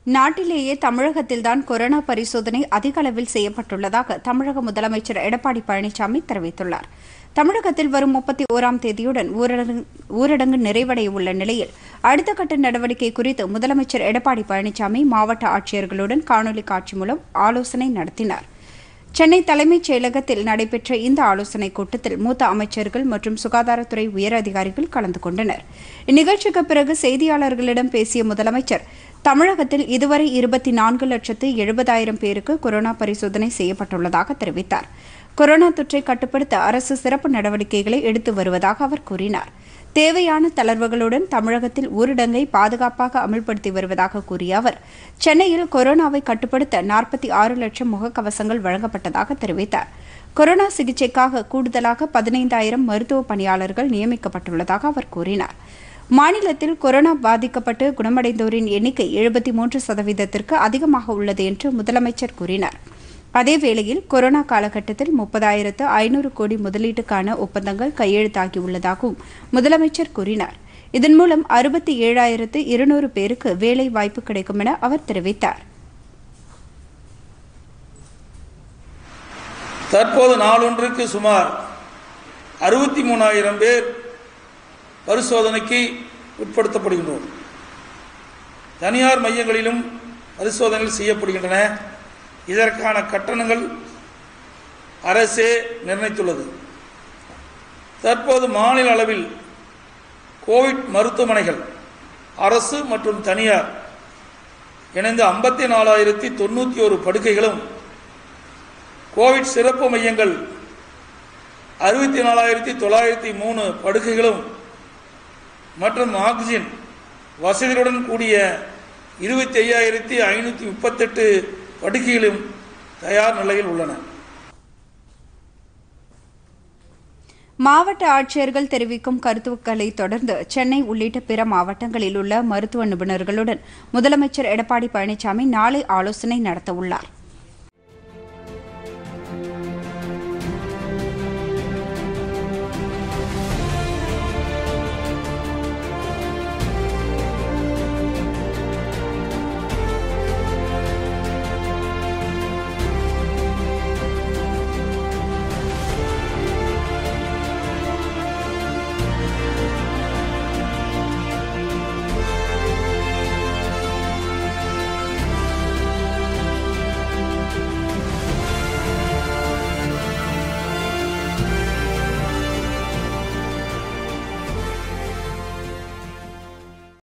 நாட்டிலேயே தமிழகத்தில்தான் கொரோனா பரிசோதனை அதிக அளவில் செய்யப்பட்டுள்ளதாக தமிழக முதலமைச்சர் எடப்பாடி பழனிசாமி தெரிவித்துள்ளார் தமிழகத்தில் வரும் முப்பத்தி ஓராம் தேதியுடன் ஊரடங்கு ஊரடங்கு நிறைவடைய உள்ள நிலையில் அடுத்த கட்ட நடவடிக்கை குறித்து முதலமைச்சர் எடப்பாடி பழனிசாமி மாவட்ட ஆட்சியர்களுடன் காணொலி காட்சி மூலம் ஆலோசனை நடத்தினார் சென்னை தலைமைச் செயலகத்தில் நடைபெற்ற இந்த ஆலோசனைக் கூட்டத்தில் மூத்த அமைச்சர்கள் மற்றும் சுகாதாரத்துறை உயர் அதிகாரிகள் கலந்து கொண்டனர் இந்நிகழ்ச்சிக்கு பிறகு செய்தியாளர்களிடம் பேசிய முதலமைச்சர் தமிழகத்தில் இதுவரை இருபத்தி நான்கு லட்சத்து எழுபதாயிரம் பேருக்கு கொரோனா பரிசோதனை செய்யப்பட்டுள்ளதாக தெரிவித்தார் கொரோனா தொற்றை கட்டுப்படுத்த அரசு சிறப்பு நடவடிக்கைகளை எடுத்து வருவதாக அவர் கூறினார் தேவையான தளர்வுகளுடன் தமிழகத்தில் ஊரடங்கை பாதுகாப்பாக அமல்படுத்தி வருவதாக கூறிய அவர் சென்னையில் கொரோனாவை கட்டுப்படுத்த நாற்பத்தி ஆறு லட்சம் முகக்கவசங்கள் வழங்கப்பட்டதாக தெரிவித்தார் கொரோனா சிகிச்சைக்காக கூடுதலாக பதினைந்தாயிரம் மருத்துவ பணியாளர்கள் நியமிக்கப்பட்டுள்ளதாக அவர் கூறினார் மாநிலத்தில் கொரோனா பாதிக்கப்பட்டு குணமடைந்தோரின் எண்ணிக்கை எழுபத்தி மூன்று சதவீதத்திற்கு அதிகமாக உள்ளது என்று முதலமைச்சர் கூறினார் அதேவேளையில் கொரோனா காலகட்டத்தில் முப்பதாயிரத்து ஐநூறு கோடி முதலீட்டுக்கான ஒப்பந்தங்கள் கையெழுத்தாகியுள்ளதாகவும் முதலமைச்சர் கூறினார் இதன் மூலம் அறுபத்தி ஏழாயிரத்து இருநூறு பேருக்கு வேலை வாய்ப்பு கிடைக்கும் என அவர் தெரிவித்தார் தற்போது நாளொன்றுக்கு சுமார் அறுபத்தி மூணாயிரம் பேர் பரிசோதனைக்கு உட்படுத்தப்படுகின்றோம் தனியார் மையங்களிலும் பரிசோதனைகள் செய்யப்படுகின்றன இதற்கான கட்டணங்கள் அரசே நிர்ணயித்துள்ளது தற்போது மாநில அளவில் கோவிட் மருத்துவமனைகள் அரசு மற்றும் தனியார் இணைந்து ஐம்பத்தி நாலாயிரத்தி தொண்ணூற்றி ஒரு படுக்கைகளும் கோவிட் சிறப்பு மையங்கள் அறுபத்தி நாலாயிரத்தி தொள்ளாயிரத்தி மூணு படுக்கைகளும் மற்றும் ஆக்சிஜன் வசதியுடன் கூடிய இருபத்தி ஐயாயிரத்தி ஐநூற்றி முப்பத்தெட்டு படுக்கைகளும் தயார் நிலையில் உள்ளன மாவட்ட ஆட்சியர்கள் தெரிவிக்கும் கருத்துக்களை தொடர்ந்து சென்னை உள்ளிட்ட பிற மாவட்டங்களில் உள்ள மருத்துவ நிபுணர்களுடன் முதலமைச்சர் எடப்பாடி பழனிசாமி நாளை ஆலோசனை நடத்தவுள்ளார்